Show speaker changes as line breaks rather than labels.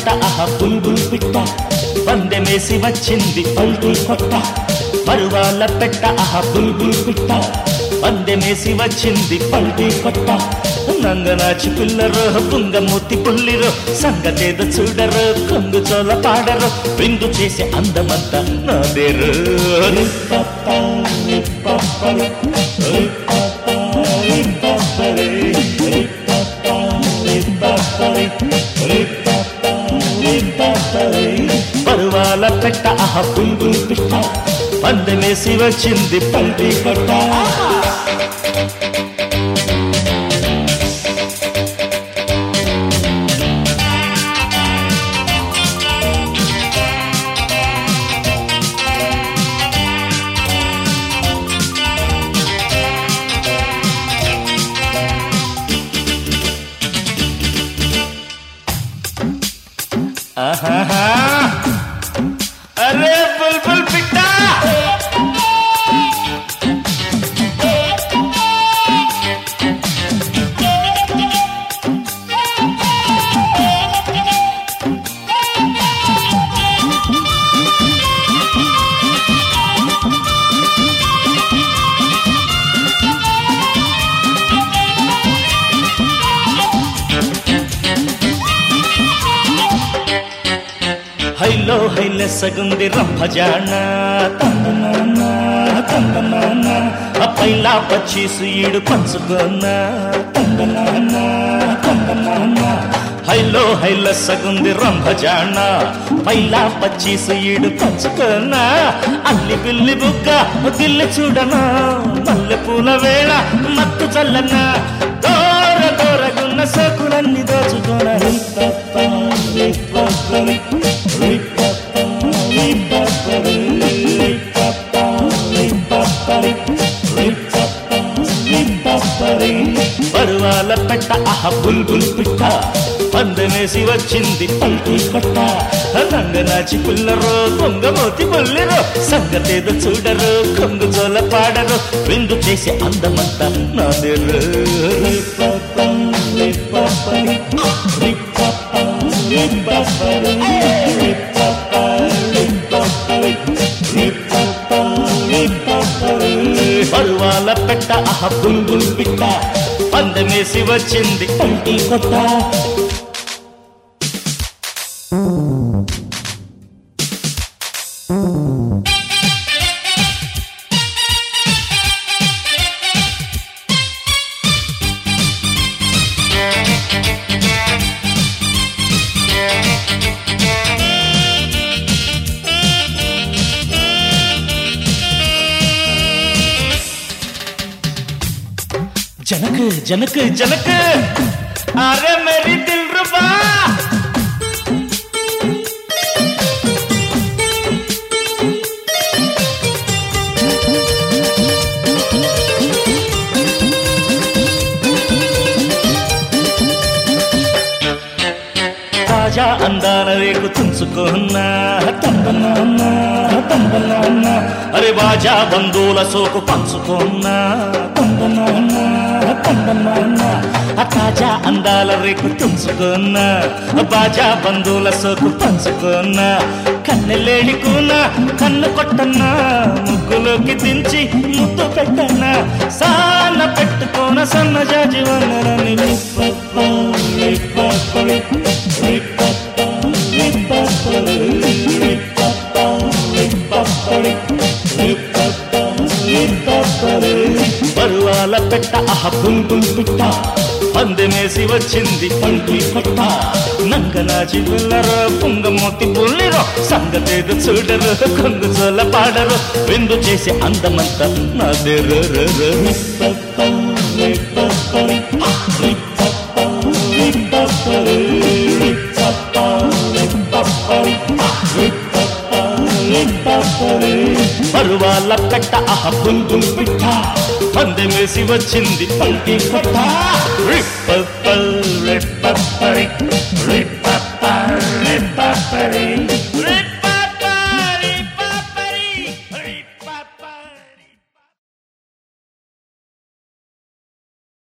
పెట్ట ఆహ బుల్బుల్ పిట్ట పందెమేసి వచ్చింది పల్టీ కొట్ట పరువాల పెట్ట ఆహ బుల్బుల్ పిట్ట పందెమేసి వచ్చింది పల్టీ కొట్ట నంగనాచి పిల్లరో పుంగమూతి పుల్లిరో సంగతేదో చూడరు కొంగు చోల పాడరు విందు చేసే అందమంతా నాదేరు రిప్పప్ప, రిప్పప్ప, రిప్పప్ప, రిప్పప్ప, రిప్పప్ప, రిప్పప్ప, రిప్పప్ప, రిప్పప్ప. పరువాల పెట్ట ఆహ బుల్బుల్ పిట్ట పందెమేసి వచ్చింది పల్టీ కొట్ట ఆహాహా. అరే బుల్బుల్ పిట్ట హైలో హైలె సగుంది రంభజాన తందనాన తందనాన అప్పైలా పచ్చీసు ఈడు పంచుకోన తందనాన తందనాన హైలో హైల సగుంది రంభజాన పైలా పచ్చీసు ఈడు పంచుకోన అల్లి బిల్లి బుగ్గ గిల్లి చూడనా మల్లె పూల వేళ మత్తు చల్లన దూర దూరగున్న సోకులన్నీ దోచుకోన రిప్పప్ప, రిప్పప్ప, రిప్పప్ప, రిప్పప్ప, రిప్పప్ప, రిప్పప్ప, రిప్పప్ప, రిప్పప్ప. పరువాల పెట్ట ఆహ బుల్బుల్ పిట్ట పందనేసి వచ్చింది పల్టీ కొట్ట రంగనాచి పుల్లరో కొంగమోతి పుల్లిరో సంగతేదో చూడరు కొంగు జోల పాడరు విందు చేసే అందమంతా నాదేరు రిప్పప్ప, రిప్పప్ప, రిప్పప్ప, రిప్పప్ప, రిప్పప్ప, రిప్పప్ప, రిప్పప్ప, రిప్పప్ప. పరువాల పెట్ట ఆహ బుల్బుల్ పిట్ట పందమేసి వచ్చింది పల్టీ కొట్ట जनक जनक जनक अरे मेरी दिल रुबा తాజా అందాల రేకు తుంచుకున్నా తందనాన్న తందనాన్న అరే బాజా బంధువుల సోకు పంచుకున్నా తందనాన్న తందనాన్న ఆ తాజా అందాల రేకు తుంచుకున్నా బాజా బంధువుల సోకు పంచుకున్నా కన్నెలేడికున్నా కన్ను కొట్టన్నా ముగ్గులోకి దించి ముద్దు పెట్టన్నా సాన పెట్టుకోన సన్న జాజి వన్నరని రిప్పప్ప, రిప్పప్ప, రిప్పప్ప, రిప్పప్ప, రిప్పప్ప, రిప్పప్ప, రిప్పప్ప, రిప్పప్ప. పరువాల పెట్ట అహ బుల్బుల్ పిట్ట పందెమేసి వచ్చింది పల్టీ కొట్ట నంగనాచి పుల్లరో పుంగమూతి పుల్లిరో సంగతేదు చూడరు కొంగు చోల పాడరు విందు చేసే అందమంతా నాదేరు రిప్పప్ప, రిప్పప్ప, రిప్పప్ప, రిప్పప్ప, రిప్పప్ప, రిప్పప్ప, రిప్పప్ప, రిప్పప్ప. పరువాల కట్ట అహ బుల్బుల్ పిట్ట పందెమేసి వచ్చింది పల్టీ కొట్ట రిప్పప్ప, రిప్పప్ప, రిప్పప్ప, రిప్పప్ప,